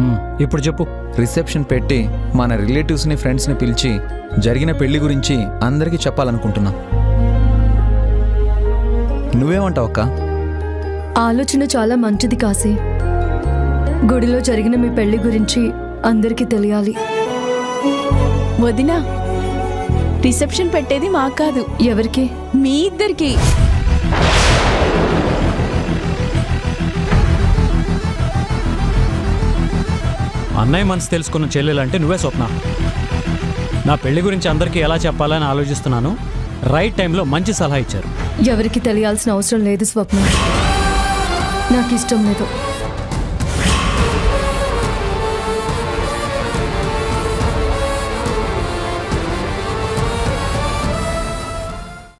హ్మ్, ఇప్పుడు చెప్పు రిసెప్షన్ పెట్టి మన రిలేటివ్స్ని ఫ్రెండ్స్ని పిలిచి జరిగిన పెళ్లి గురించి అందరికీ చెప్పాలనుకుంటున్నాం నువ్వేమంటావు అక్క ఆలోచన చాలా మంచిది కాశీ గుడిలో జరిగిన మీ పెళ్లి గురించి అందరికీ తెలియాలి వదినా రిసెప్షన్ పెట్టేది మాకు కాదు ఎవరికి మీ ఇద్దరికి అన్నయ్య మనసు తెలుసుకున్న చెల్లెలంటే నువ్వే స్వప్న నా పెళ్లి గురించి అందరికీ ఎలా చెప్పాలని ఆలోచిస్తున్నాను రైట్ టైంలో మంచి సలహా ఇచ్చారు ఎవరికి తెలియాల్సిన అవసరం లేదు స్వప్న నాకు ఇష్టం లేదు